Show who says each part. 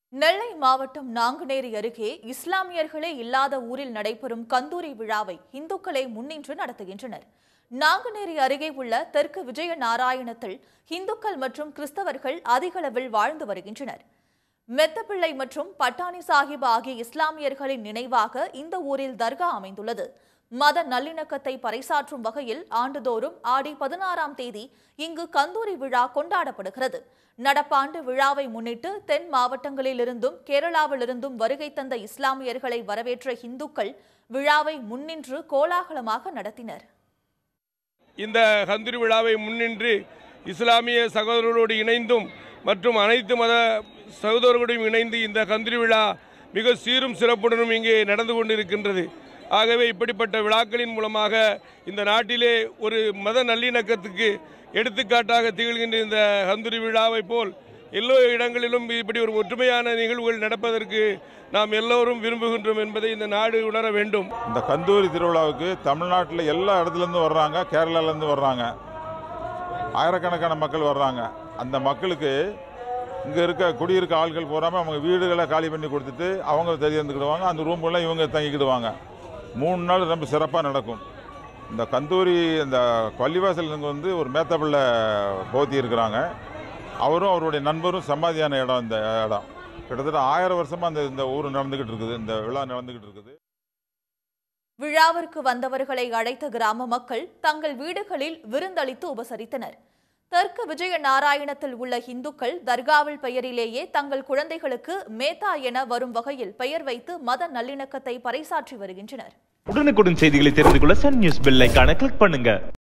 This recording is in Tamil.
Speaker 1: நெல்லை மாவட்டம் நாங்குநேரி அருகே இஸ்லாமியர்களே இல்லாத ஊரில் நடைபெறும் கந்தூரி விழாவை இந்துக்களே முன்னின்று நடத்துகின்றனர் நாங்குநேரி அருகே உள்ள தெற்கு விஜய நாராயணத்தில் இந்துக்கள் மற்றும் கிறிஸ்தவர்கள் அதிகளவில் வாழ்ந்து வருகின்றனர் மெத்தப்பிள்ளை மற்றும் பட்டாணி சாஹிப் ஆகிய இஸ்லாமியர்களின் நினைவாக இந்த ஊரில் தர்கா அமைந்துள்ளது மத நல்லிணக்கத்தை பறைசாற்றும் வகையில் ஆண்டுதோறும் ஆடி பதினாறாம் தேதி இங்கு கந்தூரி விழா கொண்டாடப்படுகிறது நடப்பாண்டு விழாவை முன்னிட்டு தென் மாவட்டங்களிலிருந்தும் கேரளாவிலிருந்தும் வருகை தந்த இஸ்லாமியர்களை வரவேற்ற இந்துக்கள் விழாவை முன்னின்று கோலாகலமாக நடத்தினர்
Speaker 2: இந்த கந்திரி விழாவை முன்னின்று இஸ்லாமிய சகோதரர்களோடு இணைந்தும் மற்றும் அனைத்து மத சகோதரர்களோடும் இணைந்து இந்த கந்திரி விழா மிக சீரும் சிறப்புடனும் இங்கே நடந்து கொண்டிருக்கின்றது ஆகவே இப்படிப்பட்ட விழாக்களின் மூலமாக இந்த நாட்டிலே ஒரு மத நல்லிணக்கத்துக்கு எடுத்துக்காட்டாக திகழ்கின்ற இந்த கந்திரி விழாவை போல் எல்லா இடங்களிலும் இப்படி ஒரு ஒற்றுமையான நிகழ்வுகள் நடப்பதற்கு நாம் எல்லோரும் விரும்புகின்றோம் என்பதை இந்த நாடு உணர வேண்டும்
Speaker 3: இந்த கந்தூரி திருவிழாவுக்கு தமிழ்நாட்டில் எல்லா இடத்துலேருந்து வர்றாங்க கேரளாலேருந்து வர்றாங்க ஆயிரக்கணக்கான மக்கள் வர்றாங்க அந்த மக்களுக்கு இங்கே இருக்க குடியிருக்க ஆட்கள் போகாமல் அவங்க வீடுகளை காலி பண்ணி கொடுத்துட்டு அவங்க தெரிஞ்சுக்கிடுவாங்க அந்த ரூம்லாம் இவங்க தங்கிக்கிடுவாங்க மூணு நாள் ரொம்ப சிறப்பாக நடக்கும் இந்த கந்தூரி இந்த பள்ளிவாசல் இங்கே வந்து ஒரு மேத்தப்பிள்ளை போத்தி இருக்கிறாங்க அவரும் அவருடைய நண்பரும் சமாதியான இடம் இந்த இடம் கிட்டத்தட்ட ஆயிரம் வருஷமாக அந்த இந்த ஊர் நடந்துக்கிட்டு இருக்குது இந்த விழா நடந்துக்கிட்டு இருக்குது
Speaker 1: விழாவிற்கு வந்தவர்களை அழைத்த கிராம மக்கள் தங்கள் வீடுகளில் விருந்தளித்து உபசரித்தனர் தெற்கு விஜய நாராயணத்தில் உள்ள இந்துக்கள் தர்காவில் பெயரிலேயே தங்கள் குழந்தைகளுக்கு மேத்தா என வரும் வகையில் பெயர் வைத்து மத நல்லிணக்கத்தை பறைசாற்றி வருகின்றனர்
Speaker 4: உடனுக்குடன் செய்திகளை தெரிந்து கொள்ள சன் நியூஸ் பெல் ஐகானை கிளிக் பண்ணுங்க